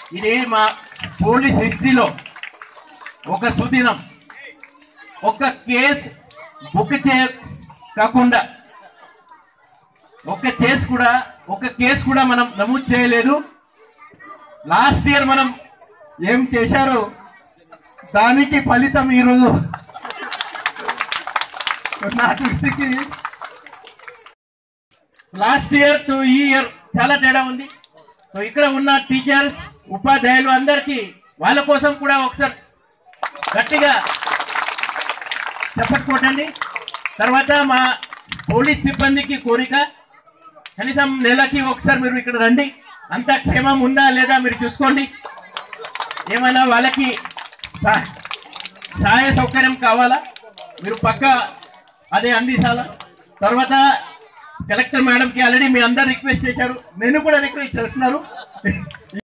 ఇది మా పోలీస్ హిస్టరీలో ఒక సుదినం ఒక కేసు బుక్ చే కాకుండా ఒక కేసు కూడా ఒక కేసు కూడా మనం నమోదు చేయలేదు లాస్ట్ ఇయర్ మనం ఏం చేశారో దానికి ఫలితం ఈరోజు నా దృష్టికి లాస్ట్ ఇయర్ టు ఈ ఇయర్ చాలా తేడా ఉంది సో ఇక్కడ ఉన్న టీచర్స్ ఉపాధ్యాయులు అందరికీ వాళ్ళ కోసం కూడా ఒకసారి గట్టిగా చప్పట్లు కొట్టండి తర్వాత మా పోలీస్ సిబ్బందికి కోరిక కనీసం నెలకి ఒకసారి మీరు ఇక్కడ రండి అంత క్షేమం ఉందా లేదా మీరు చూసుకోండి ఏమైనా వాళ్ళకి సహ- సహాయ సౌకర్యం కావాలా మీరు పక్క అదే అందించాలా తర్వాత కలెక్టర్ మేడంకి ఆల్రెడీ మీ అందరు రిక్వెస్ట్ చేశారు నేను కూడా రిక్వెస్ట్ చేస్తున్నారు